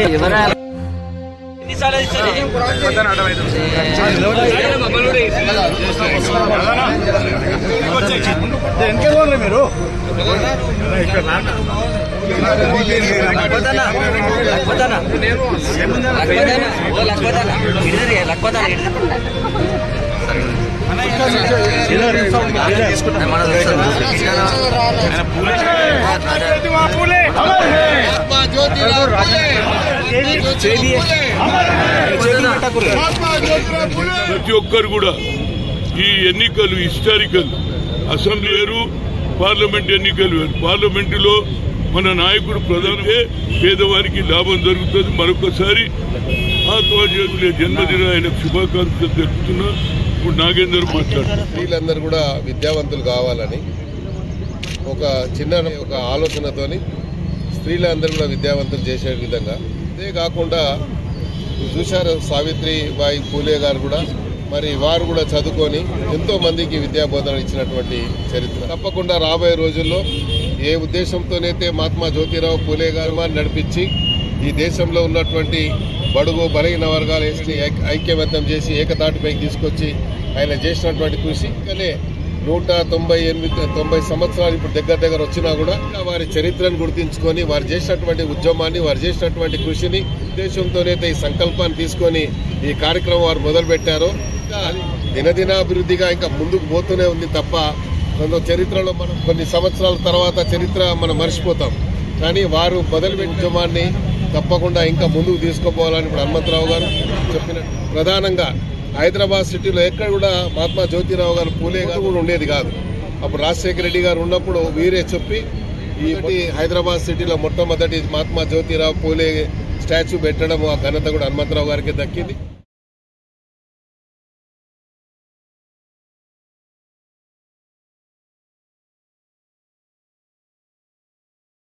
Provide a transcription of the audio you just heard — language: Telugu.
ఎవరా ఎన్నిసార్లు ఇస్తారు మీరు లక్పతానా లక్పతానా లక్పతానా ఓ లక్పతానా ఇడిదరి లక్పతానా ఇడిదరి మన ప్రతి ఒక్కరు కూడా ఈ ఎన్నికలు హిస్టారికల్ అసెంబ్లీ వేరు పార్లమెంట్ ఎన్నికలు వేరు పార్లమెంటులో మన నాయకుడు ప్రధానమే పేదవారికి లాభం జరుగుతుంది మరొకసారి ఆత్మజ్యోతుల జన్మదిన ఆయన శుభాకాంక్షలు తెలుపుతున్నా ఇప్పుడు నాగేందర్ మాట్లాడుతున్నారు స్త్రీలందరూ కూడా విద్యావంతులు కావాలని ఒక చిన్న ఒక ఆలోచనతోని స్త్రీలందరూ కూడా విద్యావంతులు చేసే విధంగా ఇదే కాకుండా చూశారు సావిత్రి బాయి పూలే గారు కూడా మరి వారు కూడా చదువుకొని ఎంతో మందికి విద్యాబోధన ఇచ్చినటువంటి చరిత్ర తప్పకుండా రాబోయే రోజుల్లో ఏ ఉద్దేశంతోనైతే మహాత్మా జ్యోతిరావు పూలే గారు వారిని నడిపించి ఈ దేశంలో ఉన్నటువంటి బడుగు బలహీన వర్గాల ఎస్టీ ఐక్- ఐక్యమత్యం చేసి ఏకతాటిపైకి తీసుకొచ్చి ఆయన చేసినటువంటి కృషి కానీ నూట తొంభై ఎనిమిది తొంభై సంవత్సరాలు ఇప్పుడు దగ్గర దగ్గర వచ్చినా కూడా వారి చరిత్రను గుర్తించుకొని వారు చేసినటువంటి ఉద్యమాన్ని వారు చేసినటువంటి కృషిని ఉద్దేశంతోనైతే ఈ సంకల్పాన్ని తీసుకొని ఈ కార్యక్రమం వారు మొదలు పెట్టారో ఇంకా దినదినాభివృద్ధిగా ఇంకా ముందుకు పోతూనే ఉంది తప్ప కొంత చరిత్రలో మనం కొన్ని సంవత్సరాల తర్వాత చరిత్ర మనం మర్చిపోతాం కానీ వారు మొదలుపెట్టిన ఉద్యమాన్ని తప్పకుండా ఇంకా ముందుకు తీసుకుపోవాలని ఇప్పుడు హనుమంతరావు గారు చెప్పినట్టు ప్రధానంగా హైదరాబాద్ సిటీలో ఎక్కడ కూడా మహాత్మా జ్యోతిరావు గారు పూలే గారు కూడా ఉండేది కాదు అప్పుడు రాజశేఖర రెడ్డి గారు ఉన్నప్పుడు వీరే చెప్పి ఈ హైదరాబాద్ సిటీలో మొట్టమొదటి మహాత్మా జ్యోతిరావు పూలే స్టాచ్యూ పెట్టడం ఆ ఘనత కూడా హనుమంతరావు గారికి దక్కింది